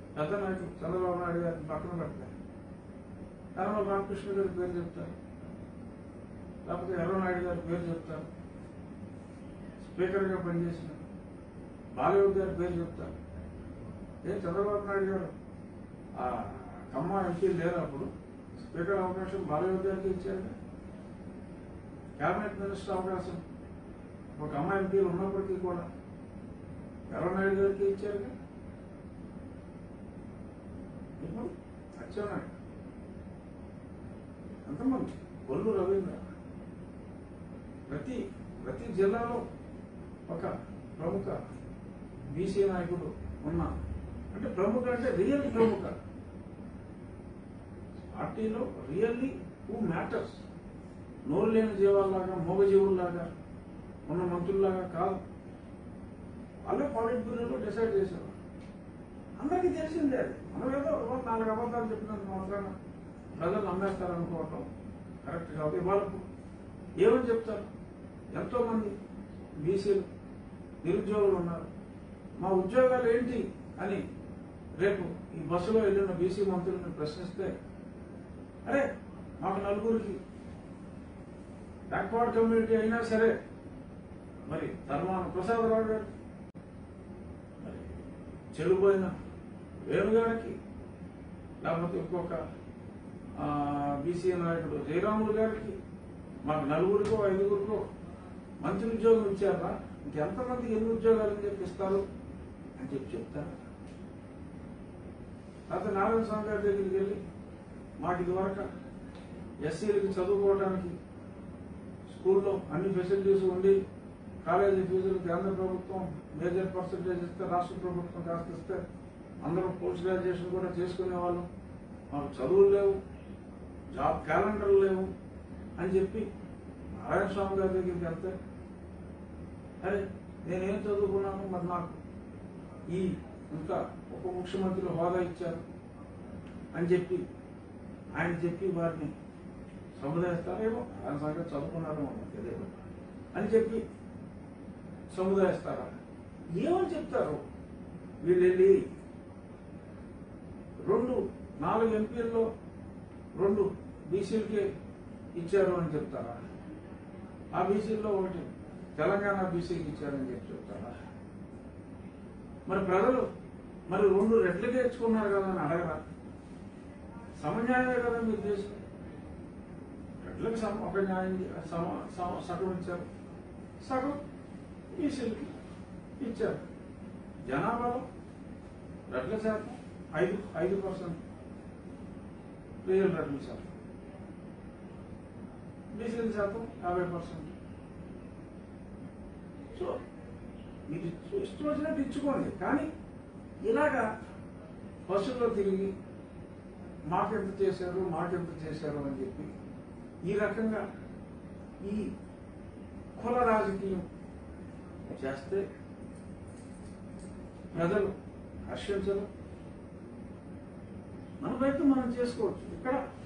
పెద్ద నాయకుడు చంద్రబాబు నాయుడు గారిని పక్కన పెడతారు కర్మ రామకృష్ణ గారి పేరు చెప్తారు లేకపోతే ఎర్రనాయుడు గారి పేరు చెప్తారు స్పీకర్గా పనిచేసిన బాలయోగి గారి పేరు చెప్తారు ఏ చంద్రబాబు నాయుడు గారు ఆ కమ్మ ఎంపీ లేరు అప్పుడు స్పీకర్ అవకాశం బాలయోగి గారికి ఇచ్చారు కేబినెట్ మినిస్టర్ అవకాశం ఒక అమ్మ ఎంపీలు ఉన్నప్పటికీ కూడా ఎర్రనాయుడు గారికి ఇచ్చారు ఇప్పుడు అచ్చెన్నాయుడు ఎంతమంది కొల్లు రవీంద్ర ప్రతి ప్రతి జిల్లాలో ఒక ప్రముఖ బీసీ నాయకుడు ఉన్న అంటే ప్రముఖ అంటే రియల్ ప్రముఖ పార్టీలో రియల్లీ హూ మ్యాటర్స్ నోరు లేని జీవాల్లాగా మూగజీవుల్లాగా ఉన్న మంత్రుల్లాగా కాదు వాళ్ళే పాలిట్ బ్యూరోలో డిసైడ్ చేశారు అందరికీ తెలిసిందే అది మనం ఏదో ఓ నాలుగు అబద్ధాలు చెప్పినంత మాత్రాన ప్రజలు నమ్మేస్తారు అనుకోవటం కరెక్ట్ కాదు ఇవాళ ఏమని చెప్తారు ఎంతో మంది బీసీలు నిరుద్యోగులు ఉన్నారు మా ఉద్యోగాలు ఏంటి అని రేపు ఈ బస్సులో వెళ్ళిన బీసీ మంత్రులను ప్రశ్నిస్తే అరే మాకు నలుగురికి బ్యాక్వర్డ్ కమ్యూనిటీ అయినా సరే మరి ధర్మాన ప్రసాదరావు గారు మరి చెడిపోయిన వేణుగారికి లేకపోతే ఇంకొక బీసీ నాయకుడు జయరాములు గారికి మాకు నలుగురికో ఐదుగురికో మంచి ఉద్యోగం ఇచ్చారా ఇంకెంతమందికి ఎన్ని ఉద్యోగాలు అని చెప్పి ఇస్తారు అని చెప్పి చెప్తారు లేకపోతే నారాయణ స్వామి గారి దగ్గరికి వెళ్ళి మాకు ఇదివరకు ఎస్సీలకి చదువుకోవడానికి స్కూల్లో అన్ని ఫెసిలిటీస్ ఉండి కాలేజీ ఫీజులు కేంద్ర ప్రభుత్వం మేజర్ పర్సంటేజ్ ఇస్తే రాష్ట్ర ప్రభుత్వం కాస్త ఇస్తే అందరూ పోస్ట్ గ్రాడ్యుయేషన్ కూడా చేసుకునే వాళ్ళు మాకు చదువులు లేవు జాబ్ క్యాలెండర్లు లేవు అని చెప్పి నారాయణ స్వామి గారి దగ్గరికి వెళ్తే అరే నేనేం చదువుకున్నాను మరి నాకు ఈ ఇంకా ఉప ముఖ్యమంత్రి హోదా ఇచ్చారు అని చెప్పి ఆయన చెప్పి వారిని సముదాయిస్తారేమో ఆయన సంగతి చదువుకున్నారో మనకు తెలియదు అని చెప్పి సముదాయిస్తారా ఏమని చెప్తారు వీళ్ళు వెళ్ళి రెండు నాలుగు ఎంపీల్లో రెండు బీసీలకి ఇచ్చారు అని చెప్తారా ఆ బీసీల్లో ఒకటి తెలంగాణ బీసీకి ఇచ్చారని చెప్పి చెప్తారా మరి ప్రజలు మరి రెండు రెట్లకే ఇచ్చుకున్నారు కదా అని అడగరా సమన్యాయమే కదా మీరు చేసింది రెట్లకు సమ ఒక న్యాయం చే- సమ సమ- సగం ఇచ్చారు సగం బీసీలకి ఇచ్చారు జనాభాలో రెట్ల శాతం ఐదు ఐదు పర్సెంట్ రియల్ రెట్ల శాతం బీసీల శాతం యాభై పర్సెంట్ సో మీరు ఇచ్చు- ఇష్టం వచ్చినట్టు ఇచ్చుకోండి కానీ ఇలాగా బస్సుల్లో తిరిగి మాకెంత చేశారు మాకెంత చేశారు అని చెప్పి ఈ రకంగా ఈ కుల రాజకీయం చేస్తే ప్రజలు హర్షించరు మన ప్రయత్నం మనం చేసుకోవచ్చు ఇక్కడ